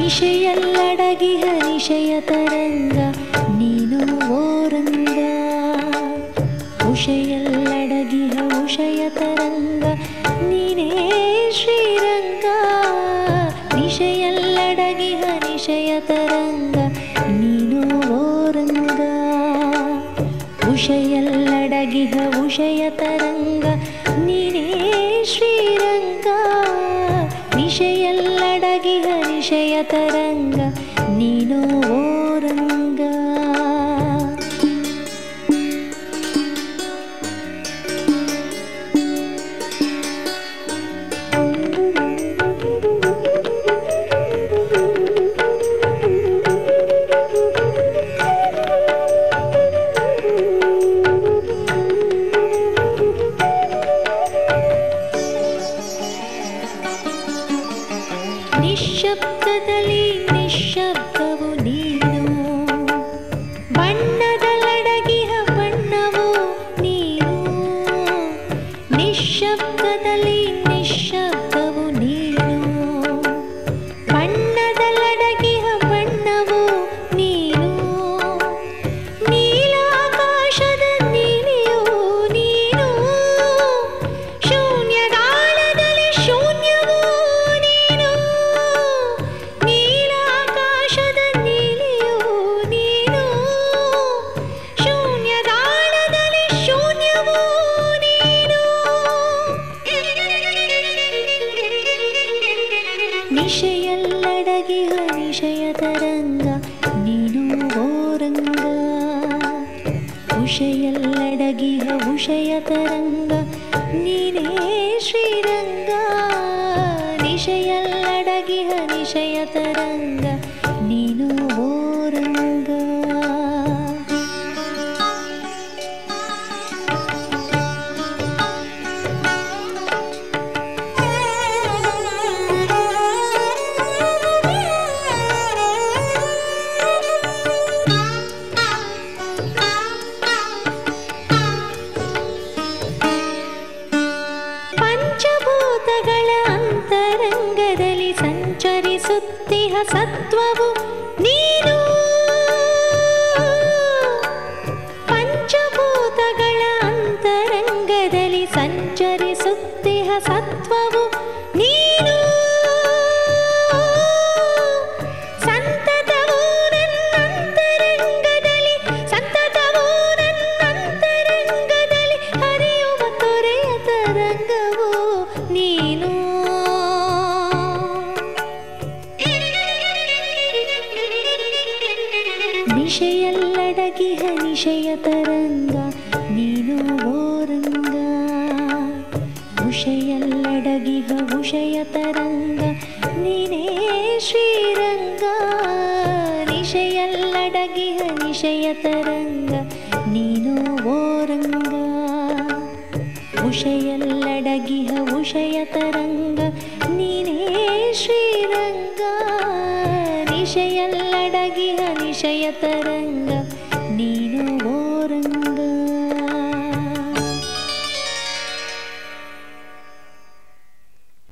ನಿಶೆಯಲ್ಲಡಗಿಹ ನಿಶಯ ತರಂಗ ನೀನು ಓರಂಗ ಉಷೆಯಲ್ಲಡಗಿಹ ಉಷಯ ತರಂಗ ನೀನೇ ಶ್ರೀರಂಗ ನಿಶೆಯಲ್ಲಡಗಿಹ ನಿಶಯ ತರಂಗ ನೀನು ಓರಂಗ ಉಷೆಯಲ್ಲಡಗಿಹ ಉಷಯ ತರಂಗ ನೀನೇ ಶ್ರೀರಂಗ ನಿಶೆಯಲ್ಲಡಗಿಹ ನಿಶಯ ತರಂಗ ನೀನು ಓರಂಗ ನಿಶ್ಶಬ್ದದಲ್ಲಿ ನಿಶ್ಶಬ್ದವು ನೀನು ಬಣ್ಣದಲ್ಲಡಗಿಹ ಬಣ್ಣವು ನೀನು ನಿಶ್ಶಬ್ದದಲ್ಲಿ ನಿಶ್ಶಬ್ದವು ನೀನು ಬಣ್ಣದಲ್ಲಡಗಿಹ ಬಣ್ಣವು ನೀನು ನೀಲಾಕಾಶದ ನೀಲಿಯು ನೀನು ಶೂನ್ಯಗಾಳದಲ್ಲಿ ಶೂನ್ಯವೂ ನೀನು ನೀಲಾಕಾಶದ ನೀಲಿಯು ನೀನು ಶೂನ್ಯಗಾಳದಲ್ಲಿ ಶೂನ್ಯವೂ ನೀನು ನಿಶೆಯಲ್ಲಡಗಿಹ ನಿಶಯ ತರಂಗ ನೀನು ಓರಂಗ ಉಷೆಯಲ್ಲಡಗಿಹ ಉಷಯ ತರಂಗ ನೀನೇ ಶ್ರೀರಂಗ ನಿಶೆಯಲ್ಲಡಗಿಹ ನಿಶಯ ತರಂಗ ನೀನು ಓರಂಗ ಪಂಚಭೂತಗಳ ಅಂತರಂಗದಲ್ಲಿ ಸಂಚರಿಸುತ್ತಿಹ ಸತ್ವವು ನೀನು ಪಂಚಭೂತಗಳ ಅಂತರಂಗದಲ್ಲಿ ಸಂಚರಿಸುತ್ತಿಹ ಸತ್ವವು ನೀನು ಸಂತತವು ನನ್ನಂತರಂಗದಲ್ಲಿ ಸಂತತವು ನನ್ನಂತರಂಗದಲ್ಲಿ ಹರಿಯುವ ತೊರೆಯ ತರಂಗವು ನೀನು ನಿಶೆಯಲ್ಲಡಗಿಹ ನಿಶಯ ತರಂಗ ನೀನು ಓರಂಗ ಉಷೆಯಲ್ಲಡಗಿಹ ಉಷಯ ತರಂಗ ನೀನೇ ಶ್ರೀರಂಗ ನಿಶೆಯಲ್ಲಡಗಿಹ ನಿಶಯ ತರಂಗ ನೀನು ಓರಂಗ ಉಷೆಯಲ್ಲಡಗಿಹ ಉಷಯ ತರಂಗ ನೀನೇ ಶ್ರೀರಂಗ ನಿಶೆಯಲ್ಲಡಗಿಹ ನಿಶಯ ತರಂಗ